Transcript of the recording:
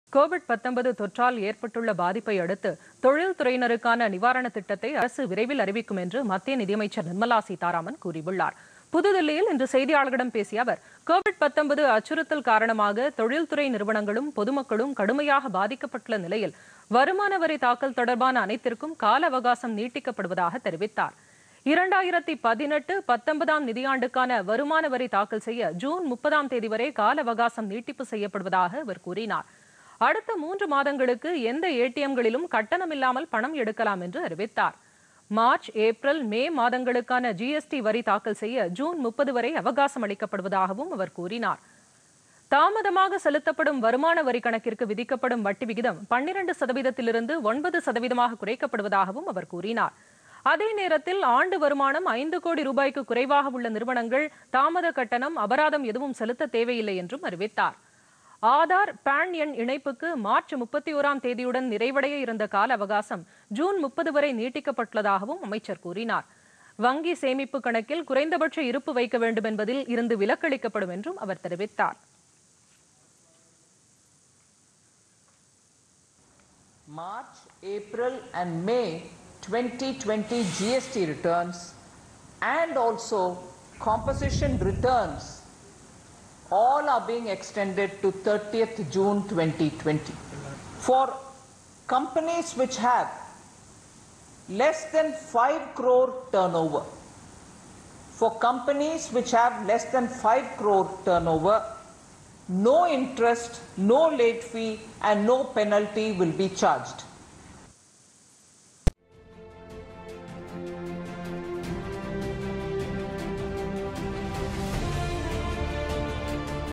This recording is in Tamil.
கோவிட் 19 தொற்றால் ஏற்பட்டுள்ள பாதிப்பை அடுத்து தொழில்துறையினருக்கான நிவாரண திட்டத்தை அரசு விரைவில் அறிவிக்கும் என்று மத்திய நிதியமைச்சர் நிர்மலா சீதாராமன் கூறியுள்ளார் புதுதில்லியில் இன்று செய்தியாளர்களிடம் பேசிய அவர் கோவிட் 19 அச்சுறுத்தல் காரணமாக தொழில்துறை நிறுவனங்களும் பொதுமக்களும் கடுமையாக பாதிக்கப்பட்டுள்ள நிலையில் வருமான வரி தாக்கல் தொடர்பான அனைத்திற்கும் கால அவகாசம் நீட்டிக்கப்படுவதாக தெரிவித்தார் இரண்டாயிரத்தி பதினெட்டு பத்தொன்பதாம் நிதியாண்டுக்கான வருமான வரி தாக்கல் செய்ய ஜூன் முப்பதாம் தேதி வரை கால அவகாசம் நீட்டிப்பு செய்யப்படுவதாக அவர் கூறினார் அடுத்த மூன்று மாதங்களுக்கு எந்த ஏடிஎம்களிலும் கட்டணமில்லாமல் பணம் எடுக்கலாம் என்று அறிவித்தார் மார்ச் ஏப்ரல் மே மாதங்களுக்கான ஜிஎஸ்டி வரி தாக்கல் செய்ய ஜூன் முப்பது வரை அவகாசம் அளிக்கப்படுவதாகவும் அவர் கூறினார் தாமதமாக செலுத்தப்படும் வருமான வரி கணக்கிற்கு விதிக்கப்படும் வட்டி விகிதம் பன்னிரண்டு சதவீதத்திலிருந்து ஒன்பது சதவீதமாக குறைக்கப்படுவதாகவும் அவர் கூறினார் அதே நேரத்தில் ஆண்டு வருமானம் ஐந்து கோடி ரூபாய்க்கு குறைவாக உள்ள நிறுவனங்கள் தாமத கட்டணம் அபராதம் எதுவும் செலுத்த தேவையில்லை என்றும் அறிவித்தார் ஆதார் பான் எண் இணைப்புக்கு மார்ச் முப்பத்தி ஓராம் தேதியுடன் நிறைவடைய இருந்த கால அவகாசம் ஜூன் முப்பது வரை நீட்டிக்கப்பட்டுள்ளதாகவும் அமைச்சர் கூறினார் வங்கி சேமிப்பு கணக்கில் குறைந்தபட்ச இருப்பு வைக்க வேண்டும் என்பதில் இருந்து விலக்களிக்கப்படும் என்றும் அவர் தெரிவித்தார் March, April, and May 2020 GST returns and also composition returns all are being extended to 30th June 2020. For companies which have less than 5 crore turnover, for companies which have less than 5 crore turnover, no interest, no late fee, and no penalty will be charged.